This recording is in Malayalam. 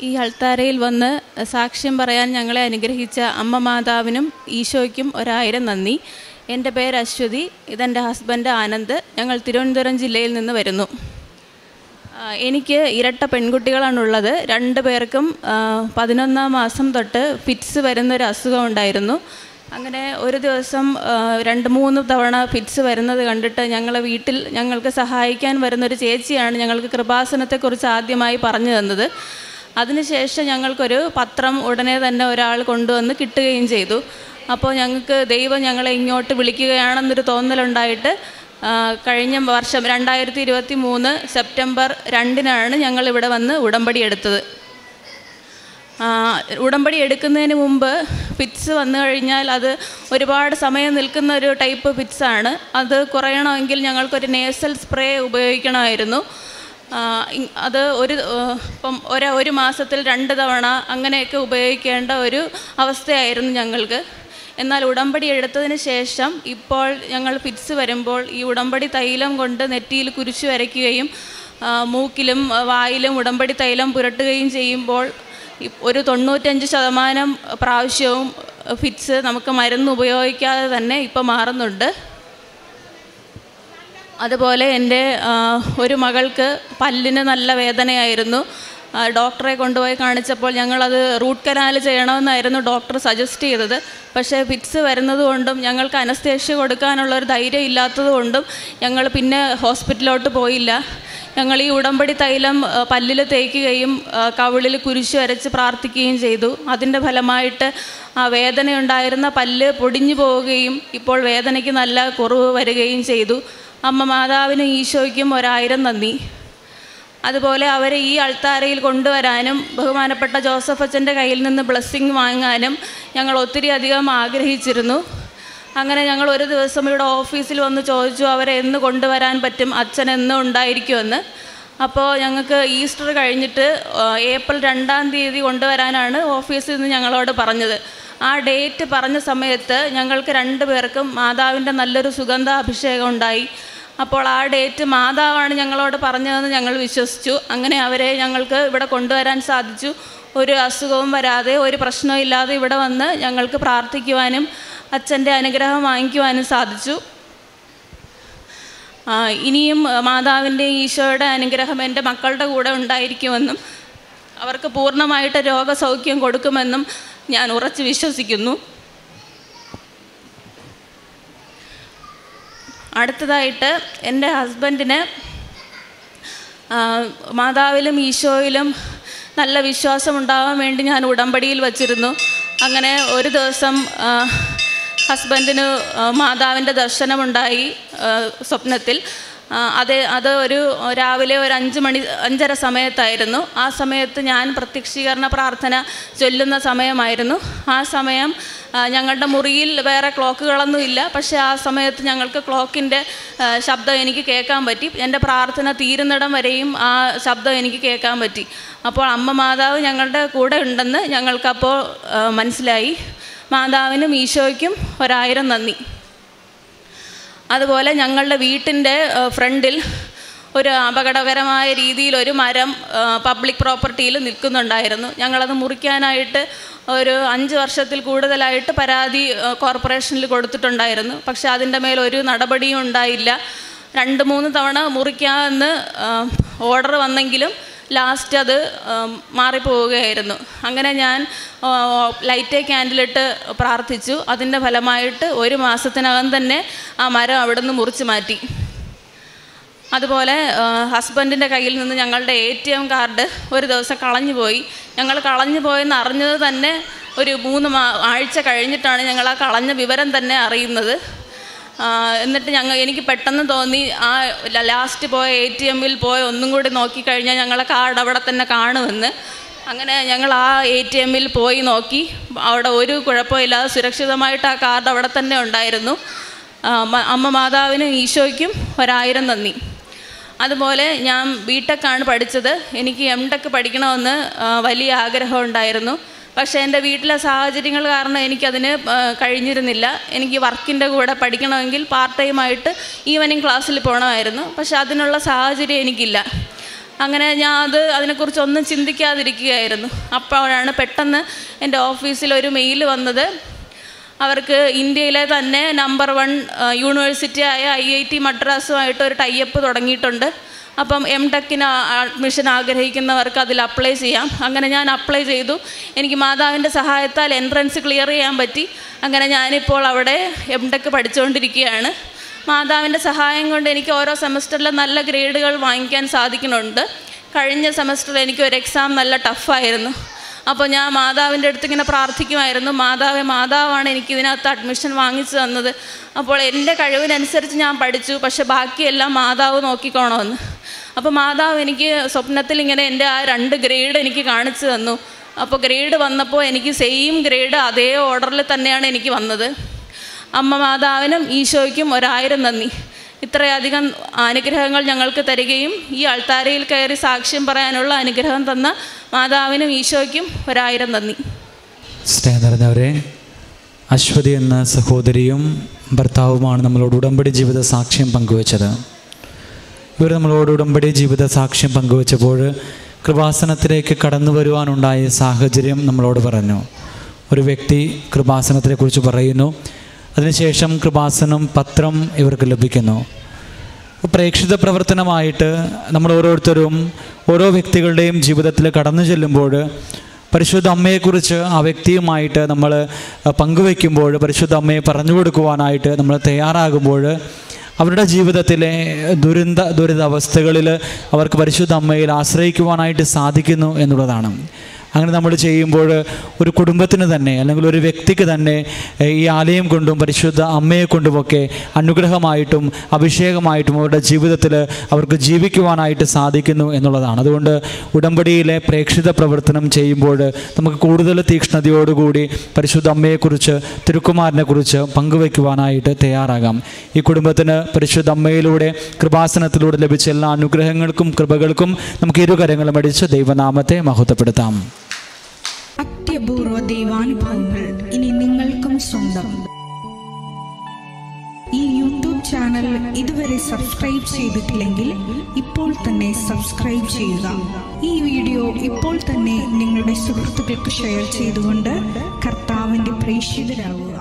ഈ അൾത്താരയിൽ വന്ന് സാക്ഷ്യം പറയാൻ ഞങ്ങളെ അനുഗ്രഹിച്ച അമ്മ മാതാവിനും ഈശോയ്ക്കും ഒരായിരം നന്ദി എൻ്റെ പേര് അശ്വതി ഇതെൻ്റെ ഹസ്ബൻഡ് ആനന്ദ് ഞങ്ങൾ തിരുവനന്തപുരം ജില്ലയിൽ നിന്ന് വരുന്നു ആ, എനിക്ക് ഇരട്ട പെൺകുട്ടികളാണുള്ളത് രണ്ട് പേർക്കും ആ, പതിനൊന്നാം മാസം തൊട്ട് ഫിറ്റ്സ് വരുന്നൊരു അസുഖം ഉണ്ടായിരുന്നു അങ്ങനെ ഒരു ദിവസം ആ, രണ്ട് മൂന്ന് തവണ ഫിറ്റ്സ് വരുന്നത് കണ്ടിട്ട് ഞങ്ങളെ വീട്ടിൽ ഞങ്ങൾക്ക് സഹായിക്കാൻ വരുന്നൊരു ചേച്ചിയാണ് ഞങ്ങൾക്ക് കൃപാസനത്തെക്കുറിച്ച് ആദ്യമായി പറഞ്ഞു തന്നത് അതിനുശേഷം ഞങ്ങൾക്കൊരു പത്രം ഉടനെ തന്നെ ഒരാൾ കൊണ്ടുവന്ന് കിട്ടുകയും ചെയ്തു അപ്പോൾ ഞങ്ങൾക്ക് ദൈവം ഞങ്ങളെ ഇങ്ങോട്ട് വിളിക്കുകയാണെന്നൊരു തോന്നലുണ്ടായിട്ട് ആ, കഴിഞ്ഞ വർഷം രണ്ടായിരത്തി ഇരുപത്തി മൂന്ന് സെപ്റ്റംബർ രണ്ടിനാണ് ഞങ്ങൾ ഇവിടെ വന്ന് ഉടമ്പടി എടുത്തത് ആ, ഉടമ്പടി എടുക്കുന്നതിന് മുമ്പ് ഫിറ്റ്സ് വന്നു കഴിഞ്ഞാൽ അത് ഒരുപാട് സമയം നിൽക്കുന്ന ഒരു ടൈപ്പ് ഫിറ്റ്സാണ് അത് കുറയണമെങ്കിൽ ഞങ്ങൾക്കൊരു നേസൽ സ്പ്രേ ഉപയോഗിക്കണമായിരുന്നു ആ, ഇ- അത് ഒരു ആ, ഇപ്പം ഒരു ഒരു മാസത്തിൽ രണ്ട് തവണ അങ്ങനെയൊക്കെ ഉപയോഗിക്കേണ്ട ഒരു അവസ്ഥയായിരുന്നു ഞങ്ങൾക്ക് എന്നാൽ ഉടമ്പടി എടുത്തതിന് ശേഷം ഇപ്പോൾ ഞങ്ങൾ ഫിറ്റ്സ് വരുമ്പോൾ ഈ ഉടമ്പടി തൈലം കൊണ്ട് നെറ്റിയിൽ കുരിശു വരയ്ക്കുകയും ആ, മൂക്കിലും ആ, വായിലും ഉടമ്പടി തൈലം പുരട്ടുകയും ചെയ്യുമ്പോൾ ഇ- ഒരു തൊണ്ണൂറ്റഞ്ച് ശതമാനം പ്രാവശ്യവും ഫിറ്റ്സ് നമുക്ക് മരുന്ന് ഉപയോഗിക്കാതെ തന്നെ ഇപ്പോൾ മാറുന്നുണ്ട് അതുപോലെ എൻ്റെ ആ, ഒരു മകൾക്ക് പല്ലിന് നല്ല വേദനയായിരുന്നു ആ, ഡോക്ടറെ കൊണ്ടുപോയി കാണിച്ചപ്പോൾ ഞങ്ങളത് റൂട്ട് കനാൽ ചെയ്യണമെന്നായിരുന്നു ഡോക്ടർ സജസ്റ്റ് ചെയ്തത് പക്ഷേ ഫിറ്റ്സ് വരുന്നത് കൊണ്ടും ഞങ്ങൾക്ക് അനസ്തേഷ്യ കൊടുക്കാനുള്ള ഒരു ധൈര്യം ഇല്ലാത്തത് കൊണ്ടും ഞങ്ങൾ പിന്നെ ഹോസ്പിറ്റലിലോട്ട് പോയില്ല ഞങ്ങൾ ഈ ഉടമ്പടി തൈലം പല്ലിൽ തേക്കുകയും ആ, കവിളിൽ കുരിശ് വരച്ച് പ്രാർത്ഥിക്കുകയും ചെയ്തു അതിൻ്റെ ഫലമായിട്ട് ആ വേദനയുണ്ടായിരുന്ന പല്ല് പൊടിഞ്ഞു പോവുകയും ഇപ്പോൾ വേദനയ്ക്ക് നല്ല കുറവ് വരികയും ചെയ്തു അമ്മ മാതാവിനും ഈശോയ്ക്കും ഒരായിരം നന്ദി അതുപോലെ അവരെ ഈ അൾത്താരയിൽ കൊണ്ടുവരാനും ബഹുമാനപ്പെട്ട ജോസഫ് അച്ഛൻ്റെ കയ്യിൽ നിന്ന് ബ്ലെസ്സിങ് വാങ്ങാനും ഞങ്ങൾ ഒത്തിരി അധികം ആഗ്രഹിച്ചിരുന്നു അങ്ങനെ ഞങ്ങൾ ഒരു ദിവസം ഇവിടെ ഓഫീസിൽ വന്ന് ചോദിച്ചു അവരെ എന്ന് കൊണ്ടുവരാൻ പറ്റും അച്ഛൻ എന്ന് ഉണ്ടായിരിക്കുമെന്ന് അപ്പോൾ ഞങ്ങൾക്ക് ഈസ്റ്റർ കഴിഞ്ഞിട്ട് ആ, ഏപ്രിൽ രണ്ടാം തീയതി കൊണ്ടുവരാനാണ് ഓഫീസിൽ നിന്ന് ഞങ്ങളോട് പറഞ്ഞത് ആ ഡേറ്റ് പറഞ്ഞ സമയത്ത് ഞങ്ങൾക്ക് രണ്ടു പേർക്കും മാതാവിൻ്റെ നല്ലൊരു സുഗന്ധാഭിഷേകം ഉണ്ടായി അപ്പോൾ ആ ഡേറ്റ് മാതാവാണ് ഞങ്ങളോട് പറഞ്ഞതെന്ന് ഞങ്ങൾ വിശ്വസിച്ചു അങ്ങനെ അവരെ ഞങ്ങൾക്ക് ഇവിടെ കൊണ്ടുവരാൻ സാധിച്ചു ഒരു അസുഖവും വരാതെ ഒരു പ്രശ്നവും ഇല്ലാതെ ഇവിടെ വന്ന് ഞങ്ങൾക്ക് പ്രാർത്ഥിക്കുവാനും അച്ഛൻ്റെ അനുഗ്രഹം വാങ്ങിക്കുവാനും സാധിച്ചു ആ, ഇനിയും ആ, മാതാവിൻ്റെ ഈശോയുടെ അനുഗ്രഹം എൻ്റെ മക്കളുടെ കൂടെ ഉണ്ടായിരിക്കുമെന്നും അവർക്ക് പൂർണ്ണമായിട്ട് രോഗസൗഖ്യം കൊടുക്കുമെന്നും ഞാൻ ഉറച്ചു വിശ്വസിക്കുന്നു അടുത്തതായിട്ട് എൻ്റെ ഹസ്ബൻഡിന് ആ, മാതാവിലും ഈശോയിലും നല്ല വിശ്വാസം ഉണ്ടാവാൻ വേണ്ടി ഞാൻ ഉടമ്പടിയിൽ വച്ചിരുന്നു അങ്ങനെ ഒരു ദിവസം ആ, ഹസ്ബൻഡിന് ആ, മാതാവിൻ്റെ ദർശനമുണ്ടായി ആ, സ്വപ്നത്തിൽ ആ, അത് അത് ഒരു രാവിലെ ഒരു അഞ്ച് മണി അഞ്ചര സമയത്തായിരുന്നു ആ സമയത്ത് ഞാൻ പ്രത്യക്ഷീകരണ പ്രാർത്ഥന ചൊല്ലുന്ന സമയമായിരുന്നു ആ സമയം ആ, ഞങ്ങളുടെ മുറിയിൽ വേറെ ക്ലോക്കുകളൊന്നും ഇല്ല പക്ഷേ ആ സമയത്ത് ഞങ്ങൾക്ക് ക്ലോക്കിൻ്റെ ആ, ശബ്ദം എനിക്ക് കേൾക്കാൻ പറ്റി എൻ്റെ പ്രാർത്ഥന തീരുന്നിടം വരെയും ആ ശബ്ദം എനിക്ക് കേൾക്കാൻ പറ്റി അപ്പോൾ അമ്മ മാതാവ് ഞങ്ങളുടെ കൂടെ ഉണ്ടെന്ന് ഞങ്ങൾക്കപ്പോൾ ആ, മനസ്സിലായി മാതാവിനും ഈശോയ്ക്കും ഒരായിരം നന്ദി അതുപോലെ ഞങ്ങളുടെ വീട്ടിൻ്റെ ആ, ഫ്രണ്ടിൽ ഒരു അപകടകരമായ രീതിയിൽ ഒരു മരം പബ്ലിക് പ്രോപ്പർട്ടിയിൽ നിൽക്കുന്നുണ്ടായിരുന്നു ഞങ്ങളത് മുറിക്കാനായിട്ട് ഒരു അഞ്ച് വർഷത്തിൽ കൂടുതലായിട്ട് പരാതി ആ, കോർപ്പറേഷനിൽ കൊടുത്തിട്ടുണ്ടായിരുന്നു പക്ഷെ അതിൻ്റെ മേൽ ഒരു നടപടിയും ഉണ്ടായില്ല രണ്ട് മൂന്ന് തവണ മുറിക്കാമെന്ന് ഓർഡർ വന്നെങ്കിലും ലാസ്റ്റ് അത് ആം, മാറിപ്പോവുകയായിരുന്നു അങ്ങനെ ഞാൻ ആ, ലൈറ്റ് ക്യാൻഡിലിട്ട് പ്രാർത്ഥിച്ചു അതിൻ്റെ ഫലമായിട്ട് ഒരു മാസത്തിനകം തന്നെ ആ മരം അവിടുന്ന് മുറിച്ച് മാറ്റി അതുപോലെ ഹസ്ബൻഡിൻ്റെ കയ്യിൽ നിന്ന് ഞങ്ങളുടെ എ ടി എം കാർഡ് ഒരു ദിവസം കളഞ്ഞു പോയി ഞങ്ങൾ കളഞ്ഞു പോയെന്ന് അറിഞ്ഞത് തന്നെ ഒരു മൂന്ന് മാ ആഴ്ച കഴിഞ്ഞിട്ടാണ് ഞങ്ങൾ ആ കളഞ്ഞ വിവരം തന്നെ അറിയുന്നത് ആ, എന്നിട്ട് ഞങ്ങൾ എനിക്ക് പെട്ടെന്ന് തോന്നി ആ ല- ലാസ്റ്റ് പോയ എ ടി എമ്മിൽ പോയി ഒന്നും കൂടി നോക്കിക്കഴിഞ്ഞാൽ ഞങ്ങളെ കാർഡ് അവിടെ തന്നെ കാണുമെന്ന് അങ്ങനെ ഞങ്ങൾ ആ എ ടി എമ്മിൽ പോയി നോക്കി അവിടെ ഒരു കുഴപ്പമില്ലാതെ സുരക്ഷിതമായിട്ട് ആ കാർഡ് അവിടെ തന്നെ ഉണ്ടായിരുന്നു ആ, മ- അമ്മ മാതാവിനും ഈശോയ്ക്കും ഒരായിരം നന്ദി അതുപോലെ ഞാൻ ബിടെക്കാണ് പഠിച്ചത് എനിക്ക് എം ടെക് പഠിക്കണമെന്ന് ആ, വലിയ ആഗ്രഹം ഉണ്ടായിരുന്നു പക്ഷേ എൻ്റെ വീട്ടിലെ സാഹചര്യങ്ങൾ കാരണം എനിക്കതിന് ആ, കഴിഞ്ഞിരുന്നില്ല എനിക്ക് വർക്കിൻ്റെ കൂടെ പഠിക്കണമെങ്കിൽ പാർട്ട് ടൈമായിട്ട് ഈവനിങ് ക്ലാസ്സിൽ പോകണമായിരുന്നു പക്ഷെ അതിനുള്ള സാഹചര്യം എനിക്കില്ല അങ്ങനെ ഞാൻ അത് അതിനെക്കുറിച്ച് ഒന്നും ചിന്തിക്കാതിരിക്കുകയായിരുന്നു അപ്പോഴാണ് പെട്ടെന്ന് എൻ്റെ ഓഫീസിൽ ഒരു മെയിൽ വന്നത് അവർക്ക് ഇന്ത്യയിലെ തന്നെ നമ്പർ വൺ യൂണിവേഴ്സിറ്റി ആയ ഐ ഐ ടി മദ്രാസുമായിട്ട് ഒരു ടൈപ്പ് തുടങ്ങിയിട്ടുണ്ട് അപ്പം എം ടെക്കിന് അഡ്മിഷൻ ആഗ്രഹിക്കുന്നവർക്ക് അതിൽ അപ്ലൈ ചെയ്യാം അങ്ങനെ ഞാൻ അപ്ലൈ ചെയ്തു എനിക്ക് മാതാവിൻ്റെ സഹായത്താൽ എൻട്രൻസ് ക്ലിയർ ചെയ്യാൻ പറ്റി അങ്ങനെ ഞാനിപ്പോൾ അവിടെ എം ടെക് പഠിച്ചുകൊണ്ടിരിക്കുകയാണ് മാതാവിൻ്റെ സഹായം കൊണ്ട് എനിക്ക് ഓരോ സെമസ്റ്ററിലും നല്ല ഗ്രേഡുകൾ വാങ്ങിക്കാൻ സാധിക്കുന്നുണ്ട് കഴിഞ്ഞ സെമസ്റ്ററിൽ എനിക്ക് ഒരു എക്സാം നല്ല ടഫായിരുന്നു അപ്പോൾ ഞാൻ മാതാവിൻ്റെ അടുത്ത് ഇങ്ങനെ പ്രാർത്ഥിക്കുമായിരുന്നു മാതാവെ മാതാവാണ് എനിക്ക് ഇതിനകത്ത് അഡ്മിഷൻ വാങ്ങിച്ചു തന്നത് അപ്പോൾ എൻ്റെ കഴിവിനനുസരിച്ച് ഞാൻ പഠിച്ചു പക്ഷെ ബാക്കിയെല്ലാം മാതാവ് നോക്കിക്കോണമെന്ന് അപ്പോൾ മാതാവ് എനിക്ക് സ്വപ്നത്തിൽ ഇങ്ങനെ എൻ്റെ ആ രണ്ട് ഗ്രേഡ് എനിക്ക് കാണിച്ചു തന്നു അപ്പോൾ ഗ്രേഡ് വന്നപ്പോൾ എനിക്ക് സെയിം ഗ്രേഡ് അതേ ഓർഡറിൽ തന്നെയാണ് എനിക്ക് വന്നത് അമ്മ മാതാവിനും ഈശോയ്ക്കും ഒരായിരം നന്ദി ഇത്രയധികം അനുഗ്രഹങ്ങൾ ഞങ്ങൾക്ക് തരികയും ഈ അൾത്താരയിൽ കയറി സാക്ഷ്യം പറയാനുള്ള അനുഗ്രഹം തന്ന മാതാവിനും ഈശോയ്ക്കും ഒരായിരം നന്ദി സ്നേഹം നിറഞ്ഞവരെ അശ്വതി എന്ന സഹോദരിയും ഭർത്താവുമാണ് നമ്മളോട് ഉടമ്പടി ജീവിത സാക്ഷ്യം പങ്കുവച്ചത് ഇവർ നമ്മളോട് ഉടമ്പടി ജീവിത സാക്ഷ്യം പങ്കുവച്ചപ്പോൾ കൃപാസനത്തിലേക്ക് കടന്നു വരുവാനുണ്ടായ സാഹചര്യം നമ്മളോട് പറഞ്ഞു ഒരു വ്യക്തി കൃപാസനത്തെക്കുറിച്ച് പറയുന്നു അതിനുശേഷം കൃപാസനം പത്രം ഇവർക്ക് ലഭിക്കുന്നു പ്രേക്ഷിത പ്രവർത്തനമായിട്ട് നമ്മൾ ഓരോരുത്തരും ഓരോ വ്യക്തികളുടെയും ജീവിതത്തിൽ കടന്നു ചെല്ലുമ്പോൾ പരിശുദ്ധ അമ്മയെക്കുറിച്ച് ആ വ്യക്തിയുമായിട്ട് നമ്മൾ പങ്കുവെക്കുമ്പോൾ പരിശുദ്ധ അമ്മയെ പറഞ്ഞു കൊടുക്കുവാനായിട്ട് നമ്മൾ തയ്യാറാകുമ്പോൾ അവരുടെ ജീവിതത്തിലെ ദുരന്ത ദുരിതാവസ്ഥകളിൽ അവർക്ക് പരിശുദ്ധ അമ്മയിൽ ആശ്രയിക്കുവാനായിട്ട് സാധിക്കുന്നു എന്നുള്ളതാണ് അങ്ങനെ നമ്മൾ ചെയ്യുമ്പോൾ ഒരു കുടുംബത്തിന് തന്നെ അല്ലെങ്കിൽ ഒരു വ്യക്തിക്ക് തന്നെ ഏഹ്, ഈ ആലയം കൊണ്ടും പരിശുദ്ധ അമ്മയെ കൊണ്ടുമൊക്കെ അനുഗ്രഹമായിട്ടും അഭിഷേകമായിട്ടും അവരുടെ ജീവിതത്തിൽ അവർക്ക് ജീവിക്കുവാനായിട്ട് സാധിക്കുന്നു എന്നുള്ളതാണ് അതുകൊണ്ട് ഉടമ്പടിയിലെ പ്രേക്ഷിത പ്രവർത്തനം ചെയ്യുമ്പോൾ നമുക്ക് കൂടുതൽ തീക്ഷ്ണതയോടുകൂടി പരിശുദ്ധ അമ്മയെക്കുറിച്ച് തിരുക്കുമാരനെക്കുറിച്ച് പങ്കുവയ്ക്കുവാനായിട്ട് തയ്യാറാകാം ഈ കുടുംബത്തിന് പരിശുദ്ധ അമ്മയിലൂടെ കൃപാസനത്തിലൂടെ ലഭിച്ച എല്ലാ അനുഗ്രഹങ്ങൾക്കും കൃപകൾക്കും നമുക്ക് ഇരുകരങ്ങളും അടിച്ച് ദൈവനാമത്തെ മഹത്വപ്പെടുത്താം അത്യപൂർവ ദൈവാനുഭവങ്ങൾ ഇനി നിങ്ങൾക്കും സ്വന്തം ഈ യൂട്യൂബ് ചാനൽ ഇതുവരെ സബ്സ്ക്രൈബ് ചെയ്തിട്ടില്ലെങ്കിൽ ഇപ്പോൾ തന്നെ സബ്സ്ക്രൈബ് ചെയ്യുക ഈ വീഡിയോ ഇപ്പോൾ തന്നെ നിങ്ങളുടെ സുഹൃത്തുക്കൾക്ക് ഷെയർ ചെയ്തുകൊണ്ട് കർത്താവിൻ്റെ പ്രേക്ഷിതരാകുക